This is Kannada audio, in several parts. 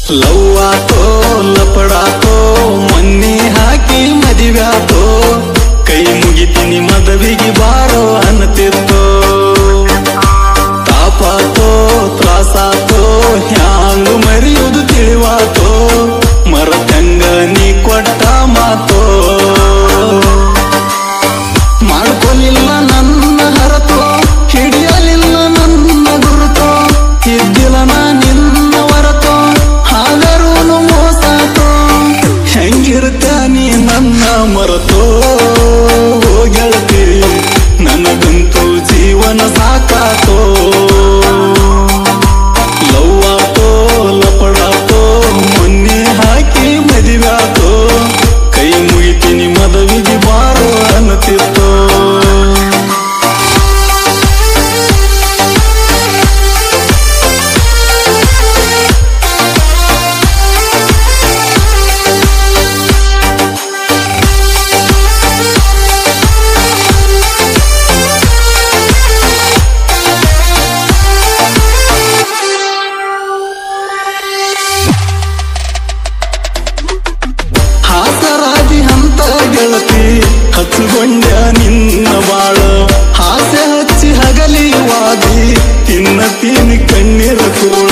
ಲವ್ವಾತೋ ಲಪಡಾತೋ ಮೊನ್ನೆ ಹಾಕಿ ಮದಿವ್ಯಾತೋ ಕೈ ಮುಗಿತೀನಿ ಮದವಿಗೆ ಬಾರೋ ಅನ್ನತಿತ್ತೋ ತಾಪಾತೋ ತ್ರಾಸಾತೋ ಹ್ಯಾಂಗ ಮರಿಯುವುದು ತಿಳಿವಾತೋ ಮರತಂಗ ನೀ ಕೊಟ್ಟ ಮಾತೋ ಮಾಡ್ಕೊಲಿಲ್ಲ ನನ್ನ ಹರತೋ ಹಿಡಿಯಲಿಲ್ಲ ನನ್ನ ಗುರುತೋ ಇದ್ದಿಲ್ಲ ನಾ ನಿನ್ನ ಹೊರತೋ ಹಾಗರೂನು ಮೋಸಾತೋ ಹೆಂಗಿರುತ್ತ ನೀ ನನ್ನ ಮರತೋ ಓ ಗೆಳತಿ ನನಗಂತೂ ಜೀವನ ಸಾಕಾತೋ ಲವ್ವಾತೋ ಲಪಡಾತೋ ಮೊನ್ನೆ ಹಾಕಿ ಮದಿವ್ಯಾತೋ ಕೈ ಮುಗಿತೀನಿ ಮದವಿಗೆ ಬಾರೋ ಅನ್ನತಿತ್ತೋ ಹಾಸರಾದಿ ಹಂತ ಗೆಳತಿ ಹಚ್ಚುಗೊಂಡ ನಿನ್ನ ಬಾಳ ಹಾಸೆ ಹಚ್ಚಿ ಹಗಲಿ ವಾದಿ ತಿನ್ನ ತೀನಿ ಕಣ್ಣೀರ ಕೂಳ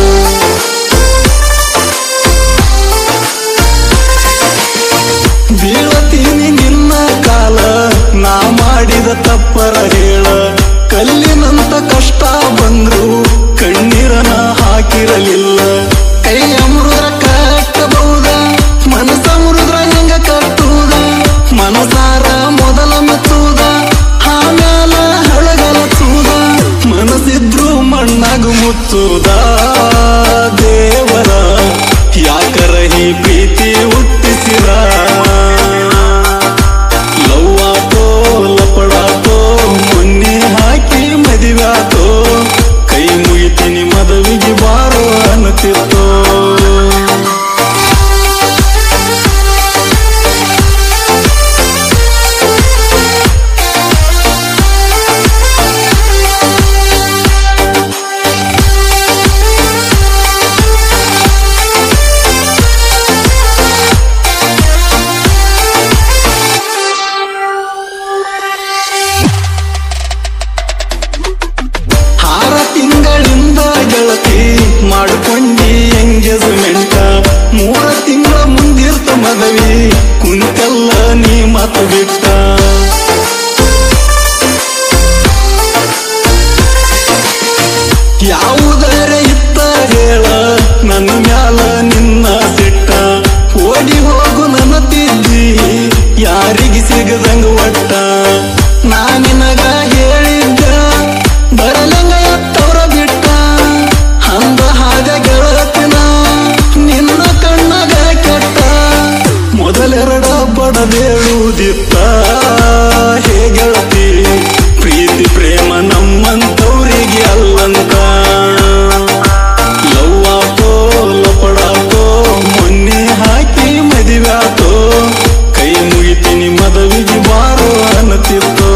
ಬೀಳತೀನಿ ನಿನ್ನ ಕಾಲ ನಾ ಮಾಡಿದ ತಪ್ಪರ ಹೇಳ ಕಲ್ಲಿನಂತ ಕಷ್ಟ ಬಂದ್ರು ಕಣ್ಣೀರನ ಹಾಕಿರಲಿಲ್ಲ ಕೈ ಅಮೃದ್ರ ಕಟ್ಟಬಹುದ ಮನಸ ಮುರುದ್ರ ಹೆಂಗ ಕಟ್ಟುವುದ ಮನಸಾರ ಮೊದಲ ಮೆಚ್ಚುವುದ ಆಮ್ಯಾಲ ಹಳಗಲಚುವುದ ಮನಸ್ಸಿದ್ರು ಮಣ್ಣಾಗು ಮುಚ್ಚುವುದ ದೇವರ ಯಾಕರ ಈ ಪ್ರೀತಿ ಹುಟ್ಟಿಸಿದ ಲವ್ವಾತೋ ಲಪಡಾತೋ ಮೊನ್ನೆ ಹಾಕಿ ಮದಿವ್ಯಾತೋ ಕೈ ಮುಗಿತೀನಿ ಮದವಿಗೆ ಬಾರೋ ಅನ್ನತಿತ್ತೋ ಆರ ತಿಂಗಳಿಂದ ಗೆಳತಿ ಮಾಡಿಕೊಂಡಿ ಎಂಗೇಜ್ಮೆಂಟ ಮೂರ ತಿಂಗಳ ಮುಂದಿರ್ತ ಮದವಿ ಕುಂತೆಲ್ಲ ನೀ ಮತ ಬಿಟ್ಟ ಯಾವುದರ ಇತ್ತ ಹೇಳ ನನ್ನ ಮ್ಯಾಲ ನಿನ್ನ ಸಿಟ್ಟ ಓಡಿ ಹೋಗು ನನ್ನ ತಿದ್ದಿ ಯಾರಿಗೆ ಸಿಗದಂಗ ಒಟ್ಟ ನಾ ನಿನಗ ಹೇಳಿದ್ದ ಬರಲಂಗ ಎತ್ತವ್ರ ಬಿಟ್ಟ ಅಂದ ಹಾಗ ಗೆಳತಿನ ನಿನ್ನ ಕಣ್ಣಗ ಕೆಟ್ಟ ಮೊದಲೆರಡ ಬಡದೇಳುವುದಿತ್ತ ಹೇ ಗೆಳತಿ ಪ್ರೀತಿ ಪ್ರೇಮ ನಮ್ಮಂತವ್ರಿಗೆ ಅಲ್ಲಂತ ಲವ್ವಾತೋ ಲಪಡಾತೋ ಮೊನ್ನೆ ಹಾಕಿ ಮದಿವ್ಯಾತೋ ಕೈ ಮುಗಿತೀನಿ ಮದವಿಗೆ ಬಾರೋ ಅನ್ನತಿತ್ತೋ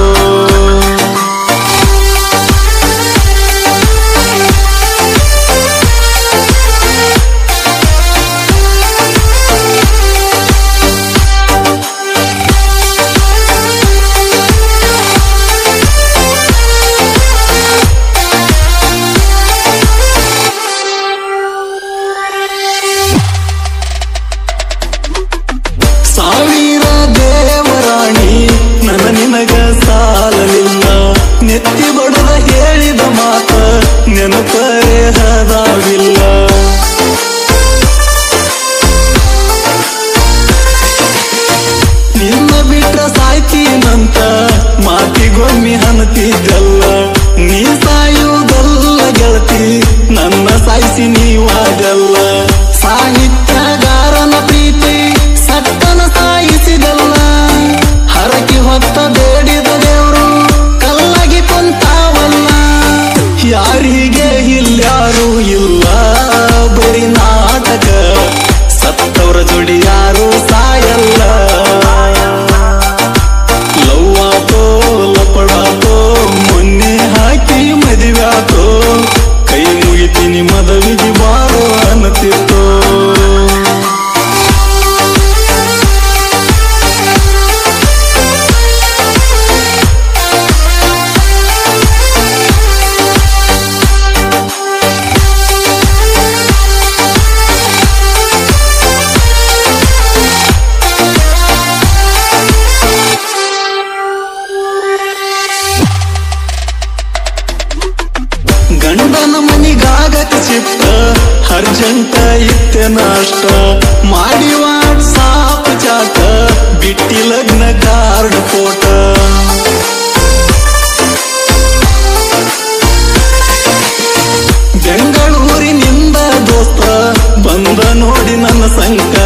ಸಾವಿರ ದೇವರಾಣಿ ನನ್ನ ನಿನಗ ಸಾಲಲಿಲ್ಲ ನೆತ್ತಿ ಬಡದ ಹೇಳಿದ ಮಾತ ನೆನಪರೆ ಹದಾವಿಲ್ಲ ನಿನ್ನ ಬಿಟ್ರ ಸಾಯ್ತೀನಂತ ಮಾತಿಗೊಮ್ಮೆ ಹನತಿದ್ದಲ್ಲ ನೀ ಸಾಯುವುದಲ್ಲ ಗೆಳತಿ ನನ್ನ ಸಾಯಿಸಿ ನೀವಾಗಲ್ಲ ಸಾಹಿತ್ಯಗಾರನ ಪ್ರೀತಿ ಸಟ್ಟನ ಸಾಯಿಸಿದಲ್ಲ ಹರಕಿ ಹೊತ್ತ ಬೇಡಿದ ದೇವರು ಕಲ್ಲಾಗಿ ಕುಂತಾವಲ್ಲ ಯಾರಿಗೆ ಇಲ್ಯಾರು ಇಲ್ಲ ಬರೀ ನಾಟಕ ಸತ್ತವರ ಜೋಡಿ ಯಾರು ಸಾಯಲ್ಲ ಲವ್ವಾತೋ ಲಪಡಾತೋ ಮೊನ್ನೆ ಹಾಕಿ ಮದಿವ್ಯಾತೋ ಕೈ ಮುಗಿತೀನಿ ಮದವಿಗೆ ಬಾರೋ ಅನ್ನತಿತ್ತೋ ಶಿಫ್ಟ್ ಅರ್ಜೆಂಟ ಇತ್ತೆ ನಾಷ್ಟ ಮಾಡಿ ವಾಟ್ಸಾಪ್ ಚಾಟ ಬಿಟ್ಟಿ ಲಗ್ನ ಕಾರ್ಡ್ ಫೋಟ ಬೆಂಗಳೂರಿನಿಂದ ದೋಸ್ತ ಬಂದ ನೋಡಿ ನನ್ನ ಸಂಕಟ